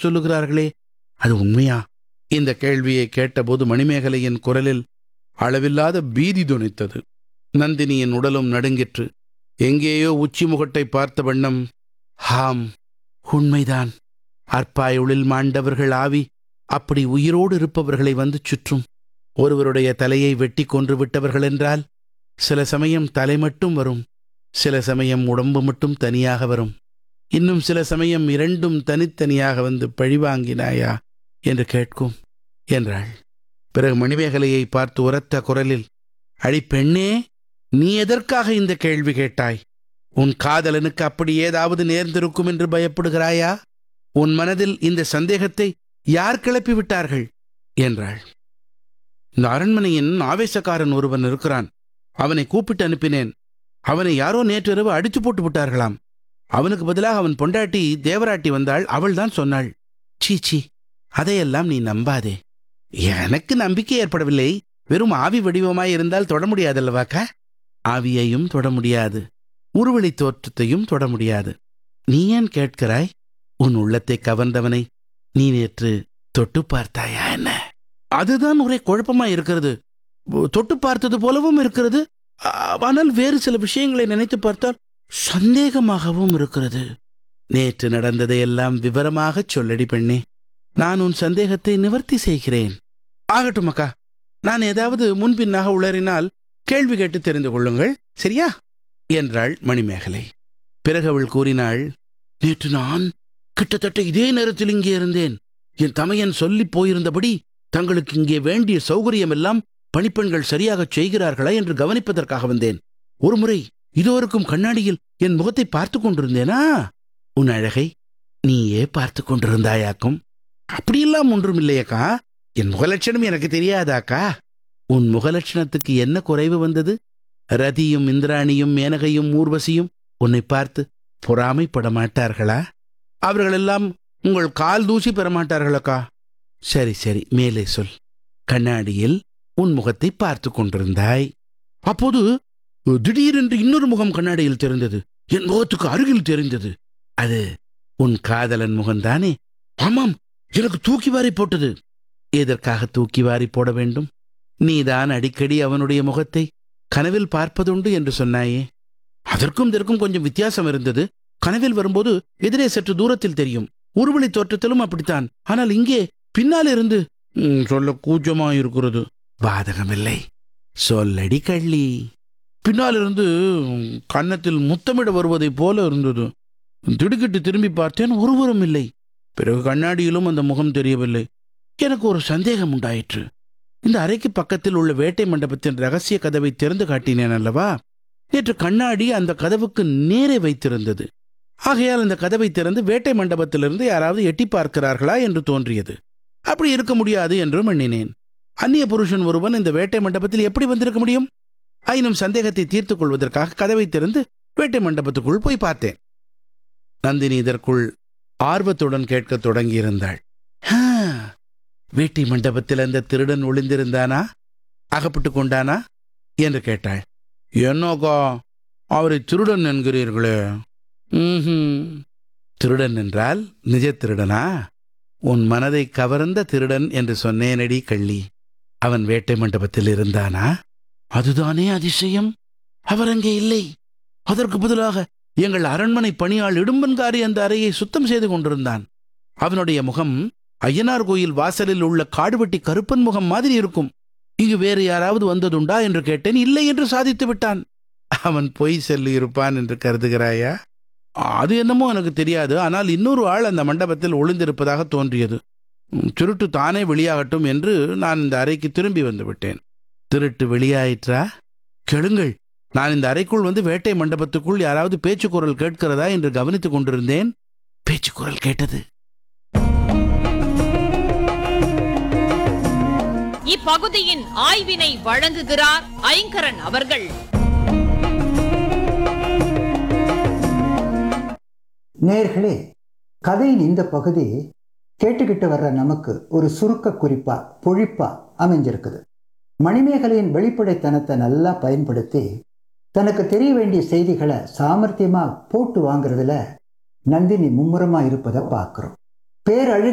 சொல்லுகிறார்களே அது உண்மையா இந்த கேள்வியை கேட்டபோது மணிமேகலையின் குரலில் அளவில்லாத பீதி துணித்தது நந்தினியின் உடலும் நடுங்கிற்று எங்கேயோ உச்சி முகட்டை பார்த்த வண்ணம் ஹாம் உண்மைதான் அற்பாயுளில் மாண்டவர்கள் ஆவி அப்படி உயிரோடு இருப்பவர்களை வந்து சுற்றும் ஒருவருடைய தலையை வெட்டி கொன்று விட்டவர்கள் என்றால் சில சமயம் தலை மட்டும் வரும் சில சமயம் உடம்பு மட்டும் தனியாக வரும் இன்னும் சில சமயம் இரண்டும் தனித்தனியாக வந்து பழிவாங்கினாயா என்று கேட்கும் என்றாள் பிறகு மணிமேகலையை பார்த்து உரத்த குரலில் அடி பெண்ணே நீ எதற்காக இந்த கேள்வி கேட்டாய் உன் காதலனுக்கு அப்படி ஏதாவது நேர்ந்திருக்கும் என்று பயப்படுகிறாயா உன் மனதில் இந்த சந்தேகத்தை யார் கிளப்பி விட்டார்கள் என்றாள் இந்த அரண்மனையின் ஆவேசக்காரன் ஒருவன் இருக்கிறான் அவனை கூப்பிட்டு அனுப்பினேன் அவனை யாரோ நேற்றிரவு அடித்து போட்டு விட்டார்களாம் அவனுக்கு பதிலாக அவன் பொண்டாட்டி தேவராட்டி வந்தாள் அவள்தான் சொன்னாள் சீ சீ அதையெல்லாம் நீ நம்பாதே எனக்கு நம்பிக்கை ஏற்படவில்லை வெறும் ஆவி வடிவமாய் இருந்தால் தொட முடியாதல்லவாக்கா ஆவியையும் தொட முடியாது உருவெளி தோற்றத்தையும் தொட முடியாது நீ ஏன் கேட்கிறாய் உன் உள்ளத்தை கவர்ந்தவனை நீ நேற்று தொட்டு பார்த்தாயா என்ன அதுதான் ஒரே குழப்பமா இருக்கிறது தொட்டு பார்த்தது போலவும் இருக்கிறது ஆ- ஆனால் வேறு சில விஷயங்களை நினைத்து பார்த்தால் சந்தேகமாகவும் இருக்கிறது நேற்று நடந்ததையெல்லாம் விவரமாகச் சொல்லடி பெண்ணே நான் உன் சந்தேகத்தை நிவர்த்தி செய்கிறேன் ஆகட்டும் அக்கா நான் ஏதாவது முன்பின்னாக உளறினால் கேள்வி கேட்டு தெரிந்து கொள்ளுங்கள் சரியா என்றாள் மணிமேகலை பிறகு அவள் கூறினாள் நேற்று நான் கிட்டத்தட்ட இதே நேரத்தில் இங்கே இருந்தேன் என் தமையன் சொல்லிப் போயிருந்தபடி தங்களுக்கு இங்கே வேண்டிய சௌகரியமெல்லாம் பணிப்பெண்கள் சரியாகச் செய்கிறார்களா என்று கவனிப்பதற்காக வந்தேன் ஒருமுறை இதோருக்கும் கண்ணாடியில் என் முகத்தை பார்த்து கொண்டிருந்தேனா உன் அழகை நீயே பார்த்து கொண்டிருந்தாயாக்கும் அப்படியெல்லாம் ஒன்றும் இல்லையக்கா என் முகலட்சணம் எனக்கு தெரியாதாக்கா உன் முகலட்சணத்துக்கு என்ன குறைவு வந்தது ரதியும் இந்திராணியும் மேனகையும் ஊர்வசியும் உன்னை பார்த்து பொறாமைப்பட மாட்டார்களா அவர்களெல்லாம் உங்கள் கால் தூசி பெற மாட்டார்களக்கா சரி சரி மேலே சொல் கண்ணாடியில் உன் முகத்தை பார்த்து கொண்டிருந்தாய் அப்போது திடீரென்று இன்னொரு முகம் கண்ணாடியில் தெரிந்தது என் முகத்துக்கு அருகில் தெரிந்தது அது உன் காதலன் முகம்தானே ஆமாம் எனக்கு தூக்கி வாரி போட்டது எதற்காக தூக்கி வாரி போட வேண்டும் நீதான் அடிக்கடி அவனுடைய முகத்தை கனவில் பார்ப்பதுண்டு என்று சொன்னாயே அதற்கும் இதற்கும் கொஞ்சம் வித்தியாசம் இருந்தது கனவில் வரும்போது எதிரே சற்று தூரத்தில் தெரியும் உருவழி தோற்றத்திலும் அப்படித்தான் ஆனால் இங்கே பின்னால் இருந்து ம், சொல்ல கூச்சமா இருக்கிறது பாதகமில்லை சொல்லடி கள்ளி பின்னாலிருந்து ம், கன்னத்தில் முத்தமிட வருவதைப் போல இருந்தது திடுக்கிட்டு திரும்பி பார்த்தேன் ஒருவரும் இல்லை பிறகு கண்ணாடியிலும் அந்த முகம் தெரியவில்லை எனக்கு ஒரு சந்தேகம் உண்டாயிற்று இந்த அறைக்கு பக்கத்தில் உள்ள வேட்டை மண்டபத்தின் ரகசிய கதவை திறந்து காட்டினேன் அல்லவா நேற்று கண்ணாடி அந்த கதவுக்கு நேரே வைத்திருந்தது ஆகையால் அந்த கதவை திறந்து வேட்டை மண்டபத்திலிருந்து யாராவது எட்டி பார்க்கிறார்களா என்று தோன்றியது அப்படி இருக்க முடியாது என்றும் எண்ணினேன் அந்நிய புருஷன் ஒருவன் இந்த வேட்டை மண்டபத்தில் எப்படி வந்திருக்க முடியும் ஆயினும் சந்தேகத்தை தீர்த்துக் கொள்வதற்காக கதவை திறந்து வேட்டை மண்டபத்துக்குள் போய் பார்த்தேன் நந்தினி இதற்குள் ஆர்வத்துடன் கேட்கத் தொடங்கியிருந்தாள் "ஹா, வேட்டை மண்டபத்தில் அந்த திருடன் ஒளிந்திருந்தானா அகப்பட்டு கொண்டானா என்று கேட்டாள் என்னோக்கா அவரை திருடன் என்கிறீர்களே ம்ஹும். திருடன் என்றால் நிஜ திருடனா உன் மனதை கவர்ந்த திருடன் என்று சொன்னேனடி கள்ளி அவன் வேட்டை மண்டபத்தில் இருந்தானா அதுதானே அதிசயம் அவர் அங்கே இல்லை அதற்கு பதிலாக எங்கள் அரண்மனை பணியாள் இடும்பன்காரி அந்த அறையை சுத்தம் செய்து கொண்டிருந்தான் அவனுடைய முகம் ஐயனார் கோயில் வாசலில் உள்ள காடுவெட்டி கருப்பன் முகம் மாதிரி இருக்கும் இங்கு வேறு யாராவது வந்ததுண்டா என்று கேட்டேன் இல்லை என்று சாதித்து விட்டான் அவன் பொய் சொல்லி இருப்பான் என்று கருதுகிறாயா அது என்னமோ எனக்கு தெரியாது ஆனால் இன்னொரு ஆள் அந்த மண்டபத்தில் ஒளிந்திருப்பதாக தோன்றியது ம், திருட்டு தானே வெளியாகட்டும் என்று நான் இந்த அறைக்கு திரும்பி வந்து விட்டேன் திருட்டு வெளியாயிற்றா கெளுங்கள் நான் இந்த அறைக்குள் வந்து வேட்டை மண்டபத்துக்குள் யாராவது பேச்சு குரல் கேட்கிறதா என்று கவனித்துக் கொண்டிருந்தேன் பேச்சு குரல் கேட்டது இப்பகுதியின் ஆய்வினை வழங்குகிறார் ஐங்கரன் அவர்கள் நேர்களே கதையின் இந்த பகுதி கேட்டுக்கிட்டு வர்ற நமக்கு ஒரு சுருக்க குறிப்பா பொழிப்பா அமைஞ்சிருக்குது மணிமேகலையின் வெளிப்படைத்தனத்தை நல்லா பயன்படுத்தி தனக்கு தெரிய வேண்டிய செய்திகளை சாமர்த்தியமா போட்டு வாங்குறதுல நந்தினி மும்முரமா இருப்பதை பார்க்கிறோம் பேரழி